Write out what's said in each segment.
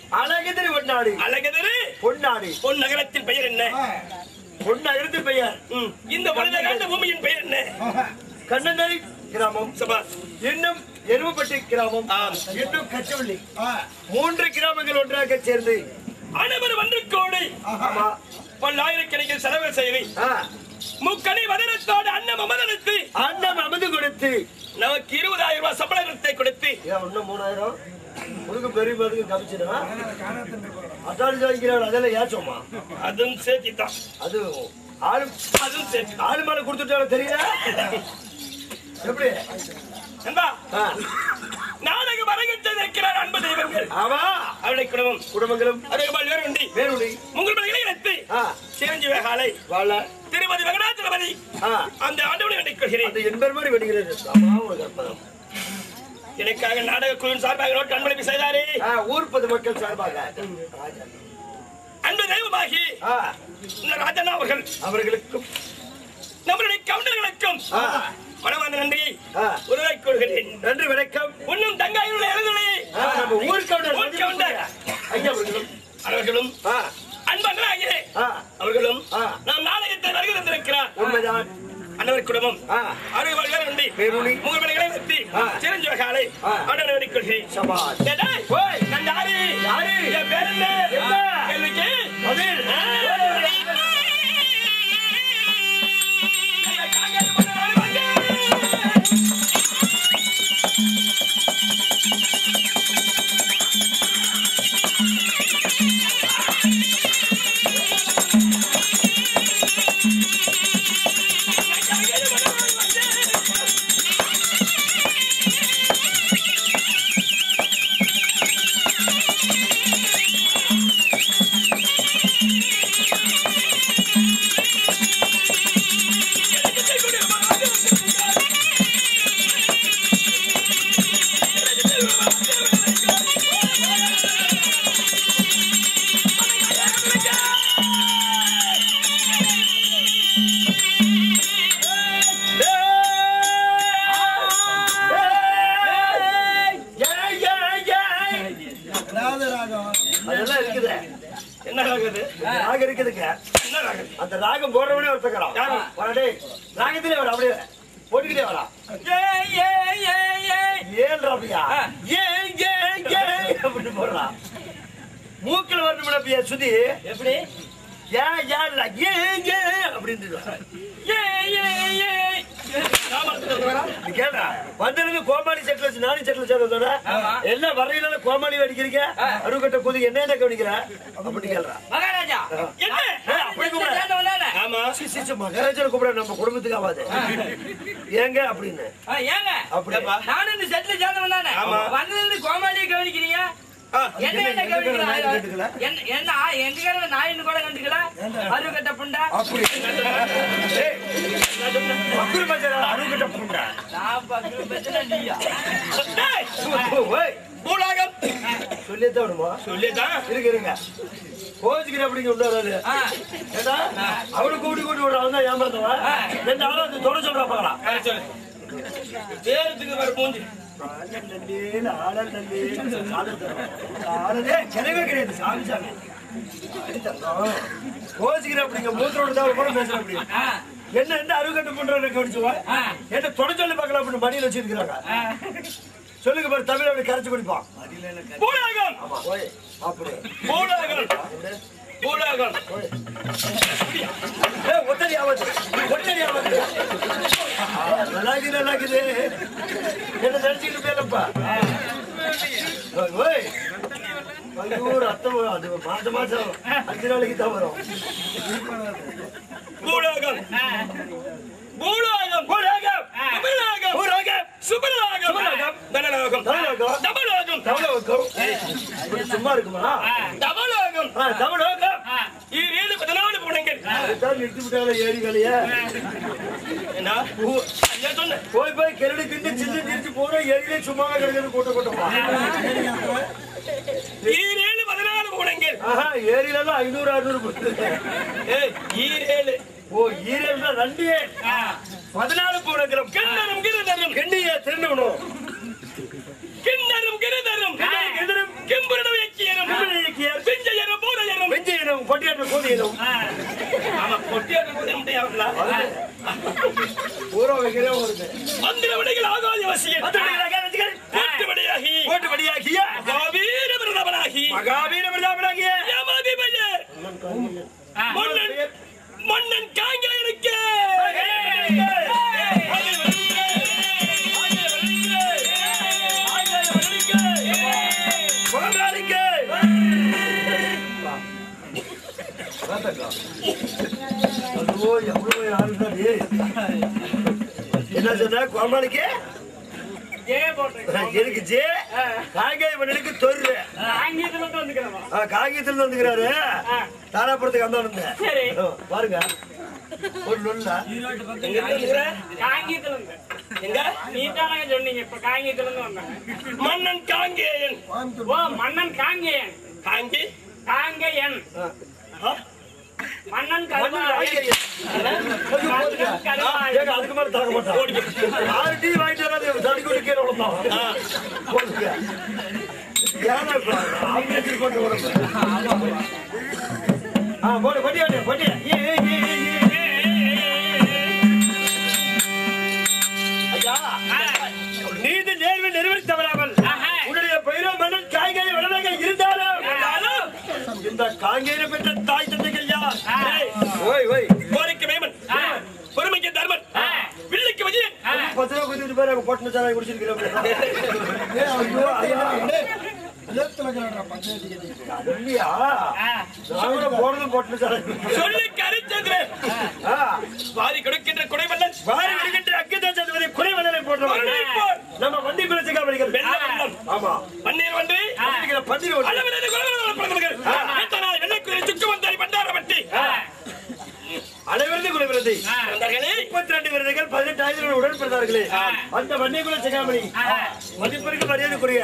அழகதிரி பொன்னாடி அழகதரு பொன்னாடி பொன் நகரத்தின் பெயர் என்ன பொன்னகரத்து பெயர் ம். இந்த புனித காந்த பூமியின் பெயர் என்ன கண்ணந்தரி கிராமம் சபா இன்னும் எருமப்பட்டி கிராமம் ஆம். இன்னும் கச்சவள்ளி மூன்று கிராமங்கள் ஒன்றாக சேர்ந்து அனைவரும் ஒன்று கோடி ஆமா பல்லாயிரக்கணக்கில் செலவு செய்து ஆ, முக்கணி வதனத்தோடு அன்னம் அமதனத்து அன்னம் அமுது கொடுத்து நமக்கு இருபதாயிரம் ரூபாய் சம்பளத்தை கொடுத்து ஏன் இன்னும் மூணாயிரம் உனக்கு பெரிய பேருக்கு கமிச்சினா அட்டாளி வாங்கிக்கிறாள் அதெல்லாம் ஏச்சோமா அதுவும் சேர்த்தித்தான் அது ஆளு அதுவும் சேர்த்து ஆளு மேல கொடுத்துட்டாலும் தெரியல எப்படி நண்பா ஆ, நாடகம் அரங்கத்தை நிற்கிறார் அன்பு தெய்வங்கள் ஆமா அவருடைய குடும்பம் குடும்பங்களும் அதே போல் வேறு உண்டி வேணுடி உங்கள் மகளை இணைத்து ஆ, சிரஞ்சி வேகாலை வாழ திருமதி வெங்கடாச்சலபதி ஆ, அந்த ஆண்டவனை வேண்டிக் கொள்கிறேன் அது என்பர் மாதிரி வெடிக்கிறது ஆமா உனக்கு அற்புதம் எனக்காக நாடக குழுவின் சார்பாக நோட்டு அன்பளிப்பு செய்தாரே ஆ, ஊர் பொது மக்கள் சார்பாக ராஜா. அன்பு தெய்வமாகி ஆ, இந்த ராஜண்ணா அவர்கள் அவர்களுக்கும் நம்மளுடைய கவுண்டர்களுக்கும் ஆ, மனமார்ந்த நன்றி ஆ, உருவாக்கிக் கொள்கிறேன் நன்றி வணக்கம் உன்னும் தங்காயுள்ள எழுதுகளை ஆ, நம்ம ஊர் கவுண்டர் ஊர் கவுண்டர். ஐயா அவர்களும் அவர்களும் ஆ, அன்பர்களாகிய ஆ, அவர்களும் ஆ. நாம் நாடகத்தை வருகை தந்திருக்கிறார் உண்மைதான் அன்னவர் குடும்பம் ஆ, அறுபது உண்டி பேருணி. உங்கள் மணிகளை நிறுத்தி ஆ. சிரஞ்சு காலை ஆ. அண்ணன் வேண்டிக் கொள்கிறேன் சபாஷ் டேய், ஓய், நான் யாரு? யாரு? என் பேர் என்ன? என்ன? கேள்விக்கு? பதில். ஆ. அந்த காங்கேய மன்னர் அனுமதி. ஏய், ஏய், ஏய். அதெல்லாம் இருக்குது என்ன ஆகுது ராகம் இருக்குதுங்க என்ன ஆகுது அந்த ராகம் போடுறவனே ஒருத்தக்கிறான் யாரு? வரடே ராகத்திலே வர அப்படியே போட்டுக்கிட்டே வரா ஏய், ஏய், ஏய், ஏய். ஏன் அப்படியா ஆ. ஏன் ஏன் ஏன் அப்படின்னு போடுறான் மூக்கில் வரணும் அப்படியா சுதி எப்படி ஏன் ஏன் இல்ல ஏன் ஏன் அப்படின்னு ஏய், ஏய், ஏய். ராமரத்துக்கு வரா? நீ கேட்டா வந்ததுக்கு கோமாளி செட்டில் வச்சு நானி செட்டில் சேர்ந்ததோட ஆமா. எல்லாம் வரையில கோமாளி அடிக்கிறீங்க அருகட்ட கொதி என்ன என்ன கவனிக்கிற அப்படின்னு கேள்றா மகாராஜா என்ன? ஏய், அப்படி கூப்பிட சேர்ந்தவன் தானே? ஆமா சி, சி, சி, மகாராஜனை கூப்பிட நம்ம குடும்பத்துக்கு ஆகாது ஏங்க அப்படின்னு ஆ, ஏங்க அப்படியா? நானும் இந்த செட்ல சேர்ந்தவன் தானே ஆமா. வந்ததுல இருந்து கோமாளியை கவனிக்கிறீங்க ஆ, என்ன என்ன, என்ன எங்க கடை நாய் கவனிக்கிறீங்க கண்டுக்கல? என்ன என்ன ஆ, எங்க கடை நாயின்னு கூட கண்டுக்கல அருகட்ட புண்டா அப்படி ஏய், அப்புறம் மச்சான், அருகட்ட புண்டா நான் பக்கத்துல பிரச்சனை இல்லையா டேய், ஓய், பூலாகம் சொல்லித்தான் விடுமா சொல்லிதான் இருங்க இருங்க கோச்சுக்கிற அப்படிங்க விட்டாரு ஆ, ஏடா அவனை கூட்டி கூட்டி விடுறான் தான் ஏமாத்தவன் ரெண்டு ஆளும் அந்த தொட சொல்றா பார்க்கலாம் வேற சொல்லு வேறதுக்கு வேற மூஞ்சி ஆடல் நல்லேன், ஆடல் நல்லேன், சாதம் தரும். ஆடலே கிடையவே கிடையாது சாமி சாமி கோச்சுக்கிற அப்படிங்க மூத்தரோட தான் கூட பேசுற அப்படி ஆ, என்ன என்ன அருகட்டு பண்ற கவனிச்சுவா ஆ. என்ன தொட சொல்லி பார்க்கலாம் அப்படின்னு மடியில் வச்சிருக்கிறாங்க ஆ. சொல்லுங்க பாரு தமிழ் அப்படி கரைச்சு குடிப்பான் பூலாகம் ஆமா ஓய் அப்படி பூலாகம் பூலாகம் ஏய், ஒத்தடி ஆவாது ஒத்தடி ஆவாது நல்லா இருக்குது நல்லா இருக்குது என்ன நினைச்சுக்கிட்டு பேரப்பா ஓய் ஐயோ ரத்தம் அது மாசம் மாசம் அஞ்சு நாளைக்கு தான் வரும் பூலாகம் பூலாகம் பூலாகம். தமிழாகம் பூலாகம். சுபலாகம் சுபலாகம். தனலாகம் தமிழகம். தமிழாகம் தமிழகம் இப்படி சும்மா இருக்குமா தமிழாகம் ஆ, தமிழகம் ஈரேழு பதினாலு பூனைகள் அதுதான் நிறுத்தி விட்டாங்களே ஏரி வேலையை என்ன ஐயா சொன்ன போய் போய் கிரடு கிண்டு சில்லு நிறுத்தி போற ஏரியிலே சும்மாவே கிடக்குது கூட்ட கூட்டமா ஈரேழு பதினாலு பூனைகள் ஆஹா ஏரியில எல்லாம் ஐநூறு அறுநூறு போட்டு ஏய் ஈரேழு ஓ ஈரல்னா ரெண்டு பதினாலு பூனகிரம் கிண்ணறும் கிருதரும் கெண்டிய திருண்டணும் கிண்ணறும் கிருதரும் கிண்ணறும் கிம்புரணம் இயக்கியரும் கிம்புரணம் ஊதியனும் ஆமா பொட்டி எடுக்கும்போது மட்டும் யாருல ஊற வைக்கிறே வருது மந்திர விடைகள் ஆகாத அவசியம் போட்டு விடையாகி போட்டு வழியாகிய மகாவீர பிரதமனாகி மகாவீர பிரதாபனாகிய யமதிபய மன்னன் மன்னன் காங்கேயனுக்கு அதுவோ எவ்வளவு ஆளுதான் நீ? என்ன சொன்ன கோமாளிக்கு ஏ போட்டேன் எனக்கு ஜே காங்கேய மன்னனுக்கு தொரு ஆங்கிலத்துல மட்டும் வந்துக்கிறோம் காங்கியத்துல இருந்து வந்துக்கிறாரு தாராபுரத்துக்கு அந்த வந்து சரி பாருங்க ஒரு நொல்ல எங்க இருக்கிற காங்கியத்துல இருந்து எங்க நீ தானே சொன்னீங்க இப்ப காங்கியத்துல இருந்து வந்தாங்க மன்னன் காங்கேயன் ஓ மன்னன் காங்கேயன் காங்கி காங்கேயன் மன்னன் கருமாயன் காங்கேயன். மன்னன் கருமாயன் ஏங்க, அதுக்கு மேல தாங்க மாட்டான் ஆறு டீ வாங்கிட்டு வராது தடுக்கி விட்டு கீழே விழுந்தான் போடுங்க ஏன்னா இப்ப ஆம்புலன்ஸுக்கு கொண்டு விடுங்க. ஆ போடு பட்டி ஆடு பட்டி ஏ ஏ ஏ ஏ, ஏ ஐயா நீதி நேர்மை நிறைவேறி தவறாமல் உன்னுடைய பெயரோ மன்னன் காய்கறி வளமாக இருந்தாலும் இந்த காங்கேய பெற்ற தாய் தந்தைகள் யார் ஏய், ஓய் ஓய் போருக்கு மேமன் பொறுமைக்கு தர்மன் வில்லுக்கு விஜயன் பத்து ரூபா கொடுத்துட்டு போய் அங்க போட்டு சாராயம் குடிச்சிருக்கிறோம் ஏய், ஐயோ, ஐயா, அது இல்லையா? நான் கூட போனதும் போட்டு சாராயம். சொல்லி கரிச்சந்திரன் ஆ, வாரி கொடுக்கின்ற குடைவல்லன் வாரி விடுகின்ற அக்கிதான் சதுவதை குறைவதனை போன்றவன். மறுபடியும் போர். நம்ம வண்டி குலத்துக்கு அவர்கள் வெள்ள வண்ணம் ஆமா பன்னீர் வந்து வண்டிக்கிற பந்திரி ஒன்று. அளவிலான குலவரங்கள் பிறந்தவர்கள் எத்தனால் வெள்ளைக்குறி சுக்குமந்தாரி பண்டாரப்பட்டி அனைவரது குலவிரதை பிறந்தார்களே முப்பத்தி ரெண்டு விருதுகள் பதினெட்டு ஆயிரம் உடன் பிறந்தார்களே அந்த வண்டி குல சிகாமணி மதிப்பிற்கு மரியாதைக்குரிய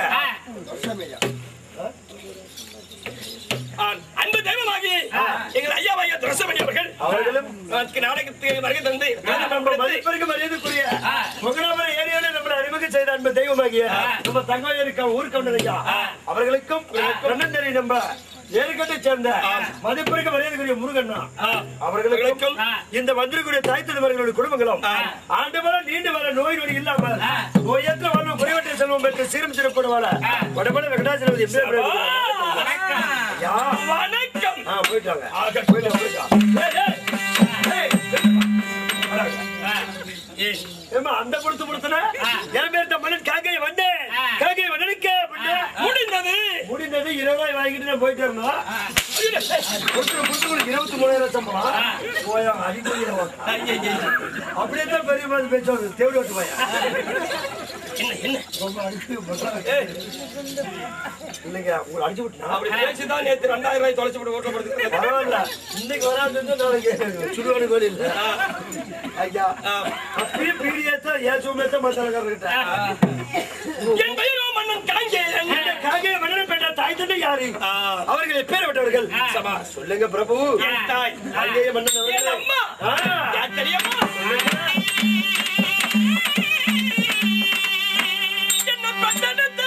ஆம், அன்பு தெய்வமாகி எங்கள் ஐயாவாகிய துரசமணி அவர்கள் அவர்களும் நமக்கு நாடகத்துக்கு வருகை தந்து நம்ம மதிப்பிற்கு மரியாதைக்குரிய முகராமன் ஏரியாவில் நம்மளை அறிமுகம் செய்த அன்பு தெய்வமாகிய நம்ம தங்கம் இருக்க ஊருக்கவுண்டரையா அவர்களுக்கும் கண்ணந்தரி நம்ம ஏற்கட்டை சேர்ந்த மதிப்பிற்கு மரியாதைக்குரிய முருகண்ணா அவர்களுக்கும் இந்த வந்திருக்கூடிய தாய் தந்தைவர்களுடைய குடும்பங்களும் ஆண்டு வர நீண்டு வர நோய் நொடி இல்லாமல் நோயற்ற வாழ்வு குறைவற்ற செல்வம் பெற்று சீரும் சிறப்போடு வாழ வடபட வெங்கடாச்சலபதி எப்படி யா வணக்கம் ஆ போயிட்டாங்க போயிட்டாங்க போயிட்டாங்க ஏய், ஏய், வராங்க. ஏம்மா, அந்த பொறுத்து பொறுத்தன என் பேர்த்த மன்னன் காக்கை வந்தேன் காக்கை வந்தனுக்கு அப்படின்னு முடிந்தது முடிந்தது இருபதாயிரம் வாங்கிட்டு நான் போயிட்டு இருந்தோம் கொடுத்துரு கொடுத்து இருபத்தி மூணாயிரம் சம்பளம் போயா அடிக்கடி அப்படியே தான் பெரிய மாதிரி பேசுவாங்க தேடி விட்டு போயா என்ன என்ன ரொம்ப அடிச்சு இல்லைங்க உங்களை அடிச்சு விட்டுனா அப்படி பேசிதான் நேத்து ரெண்டாயிரம் ரூபாய் தொலைச்சு போட்டு ஓட்டப்படுது பரவாயில்ல இன்னைக்கு வராது நாளைக்கு சுடுகாடு கோயில் ஐயா அப்படியே பீடியத்தை ஏன் சுமேத்த மசாலக்காரர்கிட்ட என் பெயரோ மன்னன் காங்கேயன் காங்கே மன்னனப்பேட்ட தாய் தந்தை யாரு ஆ. அவர்கள் எப்பேற்பட்டவர்கள் சபா சொல்லுங்க பிரபு என் தாய் காங்கேய மன்னன் என் அவர்கள். அம்மா ஆ. யார் தெரியுமா என்ன பட்டணத்து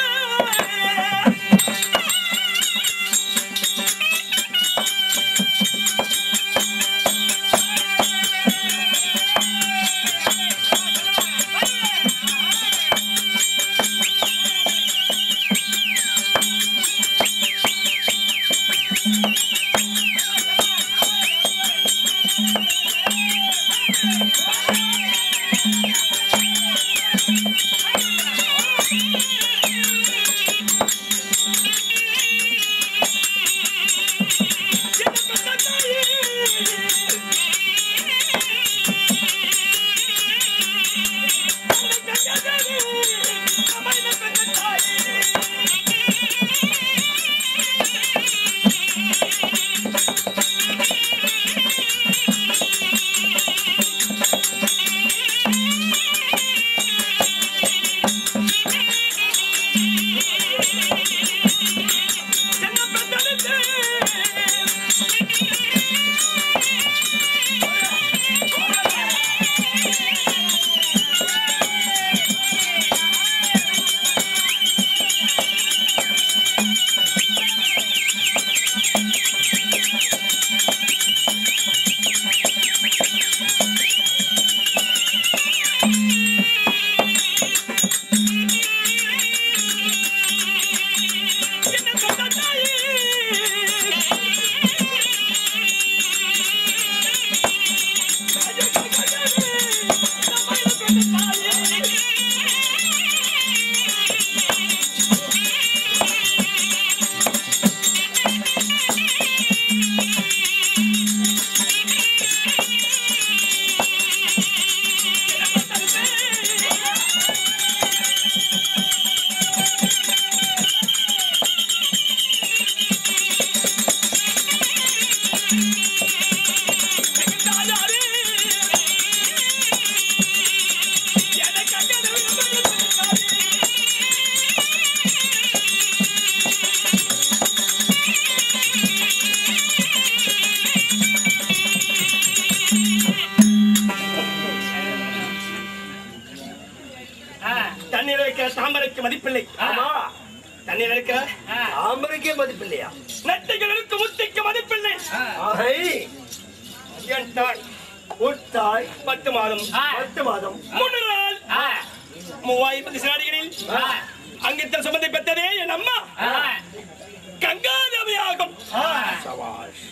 மதிப்பில்லை ஆமா தண்ணீர் இருக்கிற தாமரைக்கே மதிப்பு இல்லையா நட்டைகளுக்கு முத்திக்கு மதிப்பில்லை ஆகை என் தாய் உத்தாய் பத்து மாதம் பத்து மாதம் மூன்று நாள் மூவாயிரத்தி சிலாடிகளில் அங்கித்த சுமந்தை பெற்றதே என் அம்மா கங்காதேவியாகும் சபாஷ்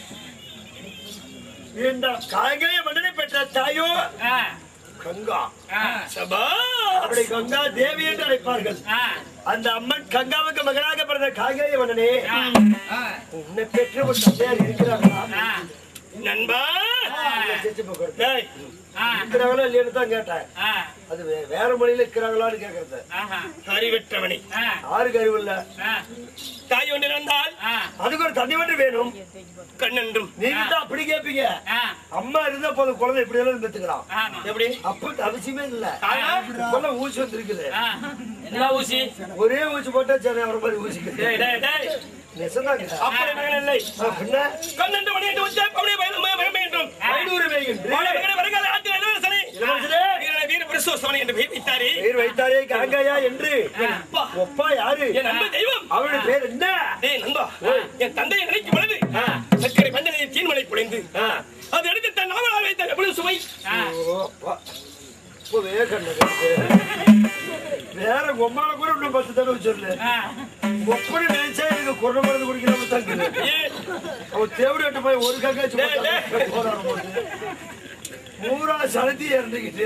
இந்த காய்கறி மன்னனை பெற்ற தாயோ கங்கா சபா அப்படி கங்கா தேவி என்று அழைப்பார்கள் அந்த அம்மன் கங்காவுக்கு மகனாக பிறந்த காய்கறி மன்னனே உன்னை பெற்று ஒரு தந்தையார் இருக்கிறார்களா நண்பா இல்ல, செச்சு போக்குறது. டேய், இருக்கிறாங்களா இல்லையான்னு தான் கேட்டேன் அது வே- வேற மொழியில இருக்கிறாங்களான்னு கேக்குறது அறிவற்றவனே யாருக்கு அறிவு இல்ல தாய் ஒன்று இருந்தால் அதுக்கு ஒரு தண்ணி மட்டும் வேணும் கண்ணென்றும் நீங்க தான் அப்படி கேப்பீங்க அம்மா இருந்தா போதும் குழந்தை இப்படி எல்லாம் பெத்துக்கலாம் எப்படி அப்ப அவசியமே இல்ல இப்பெல்லாம் ஊசி வந்துருக்குது என்ன ஊசி ஒரே ஊசி போட்டா சரி அவர மாதிரி ஊசிக்குது டேய், டேய், டேய். நெசந்தாங்க அப்படி மகன் இல்லை பின்ன கண்ணென்று மணி என்று உச்சா அப்படியே பயணம் பயணம் என்றும் ஐநூறு வேகின்று வாழ மகனை வருங்கால ஆற்றில் இளவரசனை இளவரசரே. வீர வீர பிரசோசவனை என்று பெயர் வைத்தாரே பெயர் வைத்தாரே காங்காயா என்று அப்பா, ஒப்பா யாரு என் அன்பு தெய்வம் அவருடைய பேர் என்ன டேய் நண்பா என் தந்தையை நினைக்கும் பொழுது சர்க்கரை மஞ்சளை தீன்மலை புழைந்து அது எடுத்து தன் நாவலால் வைத்த எவ்வளவு சுவை ஓ, அப்பா. இப்பவே கண்டது. வேற உம்மால கூட இன்னும் பத்து தடவை சொல்லு ஒப்பனை நினைச்சா எனக்கு குறை மருந்து குடிக்காம தங்குது ஏன் அவன் தேவடி விட்டு போய் ஒரு கக்காச்சு டேய், டேய். போராடும் போது பூரா சலத்தி இறந்துக்கிட்டு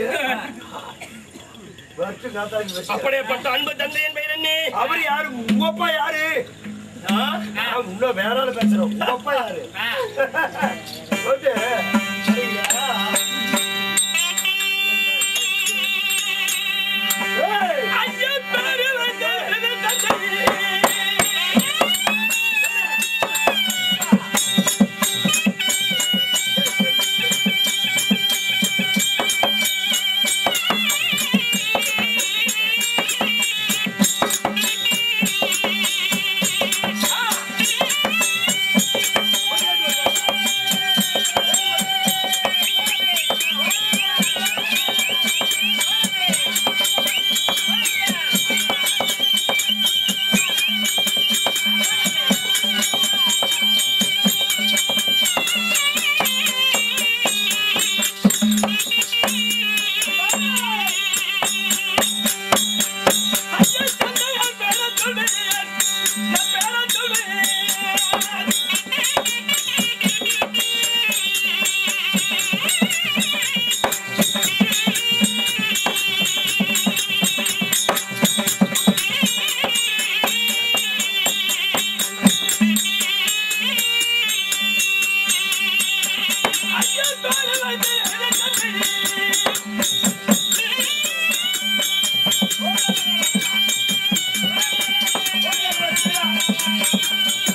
வச்சு நாத்தாக்கி வச்சு அப்படியேப்பட்ட அன்பு தந்தையின் பெயர் என்ன அவர் யாரு உங்க அப்பா யாரு ஆ? நான் இன்னும் வேற ஆளு பேசுறோம் உங்க அப்பா யாரு வந்து, ஐயா. ஏய், ஐயா, பேரு வந்து எனது தந்தையே. ஐயா, தந்தையார் பேரச் சொல்வேன். என் பேரச் சொல்வேன். ஐயா, பேரு வந்து எனது தந்தையே. ஓ